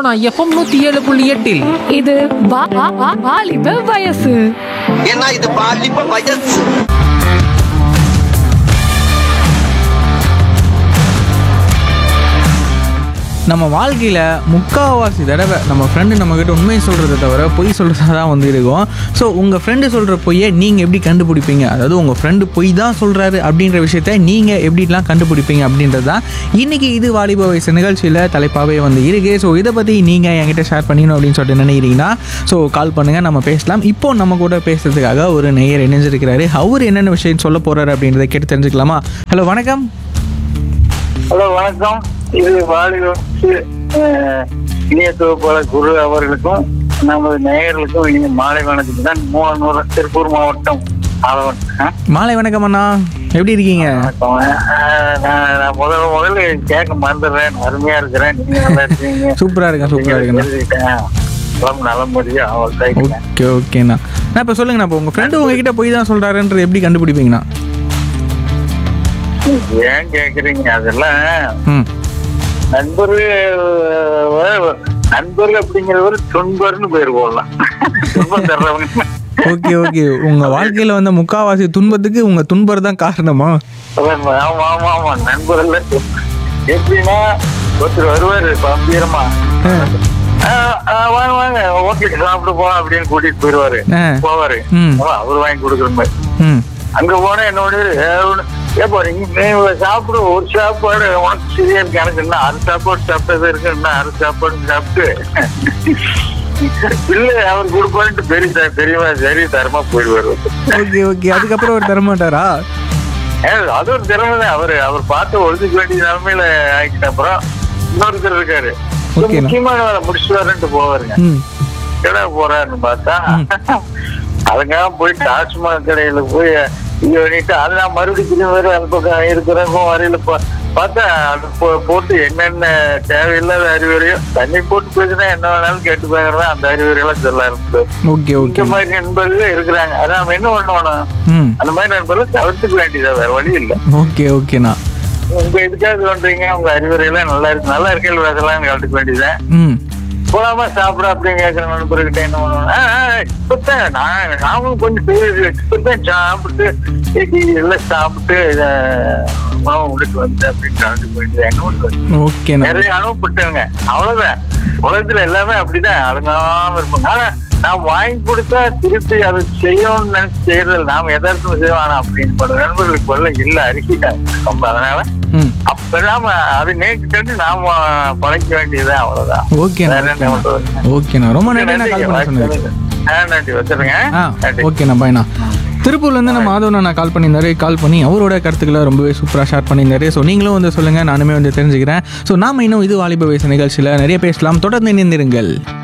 Sona FM நூத்தி ஏழு புள்ளி எட்டில் இது வா- வா- வா- வாலிப வயசு ஏன்னா இது பாலிப்ப வயசு நம்ம வாழ்க்கையில் முக்கால்வாசி தடவை நம்ம ஃப்ரெண்டு நம்மக்கிட்ட உண்மையை சொல்கிறத தவிர பொய் சொல்கிறதா தான் வந்து இருக்கும் ஸோ உங்கள் ஃப்ரெண்டு சொல்கிற பொய்யை நீங்கள் எப்படி கண்டுபிடிப்பீங்க அதாவது உங்கள் ஃப்ரெண்டு பொய் தான் சொல்கிறாரு அப்படின்ற விஷயத்த நீங்கள் எப்படிலாம் கண்டுபிடிப்பீங்க அப்படின்றது தான் இன்றைக்கி இது வாலிப வயசு நிகழ்ச்சியில் தலைப்பாகவே வந்து இருக்கு ஸோ இதை பற்றி நீங்கள் என்கிட்ட ஷேர் பண்ணிக்கணும் அப்படின்னு சொல்லிட்டு நினைக்கிறீங்கன்னா ஸோ கால் பண்ணுங்கள் நம்ம பேசலாம் இப்போ நம்ம கூட பேசுறதுக்காக ஒரு நேயர் இணைஞ்சிருக்கிறாரு அவர் என்னென்ன விஷயம் சொல்ல போகிறாரு அப்படின்றத கேட்டு தெரிஞ்சுக்கலாமா ஹலோ வணக்கம் ஹலோ வணக்கம் இது வாலிபத்து இணைய தொகுப்பாளர் குரு அவர்களுக்கும் நமது நேயர்களுக்கும் இனி மாலை வணக்கம் தான் மூணு திருப்பூர் மாவட்டம் ஆலவன் ஆ? மாலை வணக்கம் அண்ணா எப்படி இருக்கீங்க வணக்கம் ஆ, நான் நான் முதல்ல முதல்ல கேட்க மறந்துடுறேன் அருமையா இருக்கிறேன் நீங்க நல்லா இருக்கீங்க சூப்பரா இருக்கேன் சூப்பரா இருக்குண்ணா எழுதிட்டேன் உடம்பு நல்லபடியா அவள் கைட்டேன் ஓகே ஓகேண்ணா நான் இப்போ சொல்லுங்கண்ணா இப்போ உங்கள் ஃப்ரெண்டு உங்ககிட்ட போய் தான் சொல்கிறாருன்றது எப்படி கண்டுபிடிப்பீங்கண்ணா ஏன் கேக்குறீங்க அதெல்லாம் ம் நண்பர்கள் நண்பர்கள் அப்படிங்கிறவர் துன்பர்னு பேர் போடலாம் துன்பம் தர்றவங்க ஓகே ஓகே உங்கள் வாழ்க்கையில் வந்த முக்காவாசி துன்பத்துக்கு உங்கள் துன்பர் தான் காரணமா அதான் ஆமா ஆமா ஆமா நண்பர்கள் எப்படின்னா ஒருத்தர் வருவாரு கம்பீரமா ஆ, ஆ, வாங்க வாங்க ஹோட்டலுக்கு சாப்பிட்டு போலாம் அப்படின்னு கூட்டிட்டு போயிருவாரு ஆ. போவாரு ம். ஆமா, அவர் வாங்கி கொடுக்குற மாதிரி ம் அங்க போனா என்னோட ஏப்பா நீ நீ சாப்பிடு ஒரு சாப்பாடு உனக்கு சரியா இருக்கு எனக்கு என்ன அரை சாப்பாடு சாப்பிட்டது இருக்கு என்ன அரை சாப்பாடு சாப்பிட்டு இல்ல அவர் கொடுப்பாருன்ட்டு பெரிய த- பெரியவா சரி தரமா போயிடுவாரு ஓகே ஓகே அதுக்கப்புறம் அவர் தரமாட்டாரா ஏ, அது ஒரு திறமை தான் அவரு அவர் பார்த்து ஒழுதுக்க வேண்டிய நிலைமையில ஆகிட்ட அப்புறம் இன்னொருத்தர் இருக்காரு ஓகேண்ணா. முக்கியமான வேலை முடிச்சுட்டு வரேன்ட்டு போவாருங்க ம் கடை போறாருன்னு பார்த்தா அதுக்காக போய் டாஸ்மாக் கடையில போய் இது பண்ணிட்டு அது நான் மறுபடியும் திரும்பி வேற அந்த பக்கம் இருக்கிறக்கும் வரையில பா- பார்த்தா அது போ- போட்டு என்னென்ன தேவையில்லாத அறிவுரையும் தண்ணி போட்டு போயிடுச்சுன்னா என்ன வேணாலும் கேட்டு போயிருந்தா அந்த அறிவுரையெல்லாம் சொல்ல ஆரம்பிச்சு ஓகே இந்த ஓகே மாதிரி நண்பர்கள் இருக்கிறாங்க அதான் நம்ம என்ன பண்ணணும் ம் அந்த மாதிரி நண்பர்கள் தவிர்த்துக்க வேண்டியதா வேற வழி இல்லை ஓகே ஓகேண்ணா உங்க இதுக்காக சொல்றீங்க உங்க அறிவுரை எல்லாம் நல்லா இருக்கு நல்லா இருக்கல அதெல்லாம் கலந்துக்க வேண்டியதுதான் ம் போலாமா சாப்பிட அப்படின்னு கேட்கிற நண்பர்கிட்ட என்ன பண்ணுவோம் ஆ, ஆ, இப்பதான் நான் நாமும் கொஞ்சம் பேர் இப்பதான் சாப்பிட்டு இன்னைக்கு எல்லாம் சாப்பிட்டு இத உணவு முடிச்சு வந்து அப்படின்னு கலந்துக்க வேண்டியது என்ன பண்றது ஓகேண்ணா நிறைய அனுபவப்பட்டவங்க அவ்வளவுதான் உலகத்துல எல்லாமே அப்படிதான் அடங்காம இருப்பாங்க ஆனா நான் வாங்கி கொடுத்தா திருப்பி அதை செய்யணும்னு நினைச்சு செய்யறது நாம எதார்த்தம் செய்வோம் ஆனா அப்படின்னு பல நண்பர்களுக்கு கொள்ள இல்ல அறிக்கிட்டாங்க ரொம்ப அதனால ம் அப்ப நாம அது நேற்று நாம பழைக்க வேண்டியது அவ்வளவுதான் ஓகேண்ணா வேற என்ன பண்றது ஓகேண்ணா ரொம்ப நன்றி கால் பண்ண சொன்னது ஆ, நன்றி வச்சிருங்க ஆ நன்றி ஓகேண்ணா பாய்ண்ணா திருப்பூர்லேருந்து நம்ம மாதவனா நான் கால் பண்ணியிருந்தாரு கால் பண்ணி அவரோட கருத்துக்களை ரொம்பவே சூப்பராக ஷேர் பண்ணியிருந்தாரு ஸோ நீங்களும் வந்து சொல்லுங்கள் நானுமே வந்து தெரிஞ்சுக்கிறேன் ஸோ நாம இன்னும் இது வாலிப வயசு நிகழ்ச்சியில் நிறைய பேசலாம் தொடர்ந்து இணைந்திருங்கள்